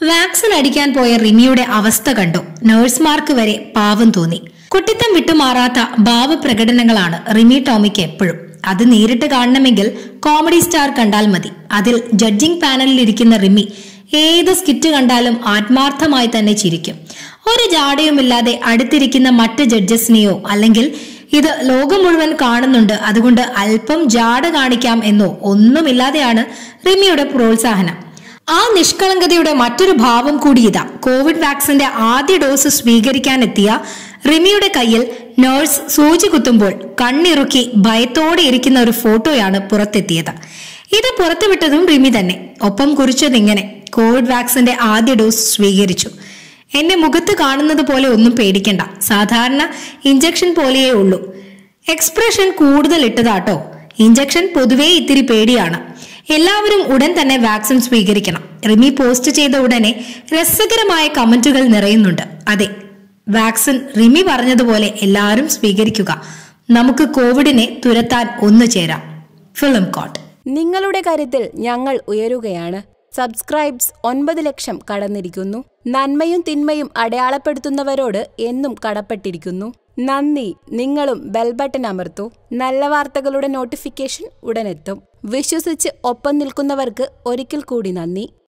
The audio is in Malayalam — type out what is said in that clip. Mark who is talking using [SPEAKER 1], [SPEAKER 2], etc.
[SPEAKER 1] വാക്സിൻ അടിക്കാൻ പോയ റിമിയുടെ അവസ്ഥ കണ്ടു നഴ്സുമാർക്ക് വരെ പാവം തോന്നി കുട്ടിത്തം വിട്ടുമാറാത്ത ഭാവപ്രകടനങ്ങളാണ് റിമി ടോമിക്ക് എപ്പോഴും അത് നേരിട്ട് കാണണമെങ്കിൽ കോമഡി സ്റ്റാർ കണ്ടാൽ മതി അതിൽ ജഡ്ജിംഗ് പാനലിൽ ഇരിക്കുന്ന റിമി ഏത് സ്കിറ്റ് കണ്ടാലും ആത്മാർത്ഥമായി തന്നെ ചിരിക്കും ഒരു ജാടയുമില്ലാതെ അടുത്തിരിക്കുന്ന മറ്റ് ജഡ്ജസിനെയോ അല്ലെങ്കിൽ ഇത് ലോകം മുഴുവൻ കാണുന്നുണ്ട് അതുകൊണ്ട് അല്പം ജാട കാണിക്കാം എന്നോ ഒന്നുമില്ലാതെയാണ് റിമിയുടെ പ്രോത്സാഹനം ആ നിഷ്കളങ്കതയുടെ മറ്റൊരു ഭാവം കൂടി ഇതാ കോവിഡ് വാക്സിന്റെ ആദ്യ ഡോസ് സ്വീകരിക്കാനെത്തിയ റിമിയുടെ കയ്യിൽ നഴ്സ് സൂചി കുത്തുമ്പോൾ കണ്ണിറുക്കി ഭയത്തോടെ ഇരിക്കുന്ന ഒരു ഫോട്ടോയാണ് പുറത്തെത്തിയത് ഇത് പുറത്തുവിട്ടതും റിമി തന്നെ ഒപ്പം കുറിച്ചതിങ്ങനെ കോവിഡ് വാക്സിന്റെ ആദ്യ ഡോസ് സ്വീകരിച്ചു എന്നെ മുഖത്ത് കാണുന്നത് പോലെ ഒന്നും പേടിക്കണ്ട സാധാരണ ഇഞ്ചക്ഷൻ പോലെയേ ഉള്ളൂ എക്സ്പ്രഷൻ കൂടുതൽ ഇട്ടതാട്ടോ ഇഞ്ചക്ഷൻ പൊതുവേ ഇത്തിരി പേടിയാണ് എല്ലാവരും ഉടൻ തന്നെ വാക്സിൻ സ്വീകരിക്കണം റിമി പോസ്റ്റ് ചെയ്ത ഉടനെ രസകരമായ കമന്റുകൾ നിറയുന്നുണ്ട് അതെ വാക്സിൻ റിമി പറഞ്ഞതുപോലെ എല്ലാവരും സ്വീകരിക്കുക നമുക്ക് കോവിഡിനെ തുരത്താൻ ഒന്നു ചേരാം ഫിലിം കോട്ട്
[SPEAKER 2] നിങ്ങളുടെ കാര്യത്തിൽ ഞങ്ങൾ ഉയരുകയാണ് സബ്സ്ക്രൈബ്സ് ഒൻപത് ലക്ഷം കടന്നിരിക്കുന്നു നന്മയും തിന്മയും അടയാളപ്പെടുത്തുന്നവരോട് എന്നും കടപ്പെട്ടിരിക്കുന്നു നന്ദി നിങ്ങളും ബെൽ ബട്ടൺ അമർത്തൂ നല്ല വാർത്തകളുടെ നോട്ടിഫിക്കേഷൻ ഉടനെത്തും വിശ്വസിച്ച് ഒപ്പം നിൽക്കുന്നവർക്ക് ഒരിക്കൽ കൂടി നന്ദി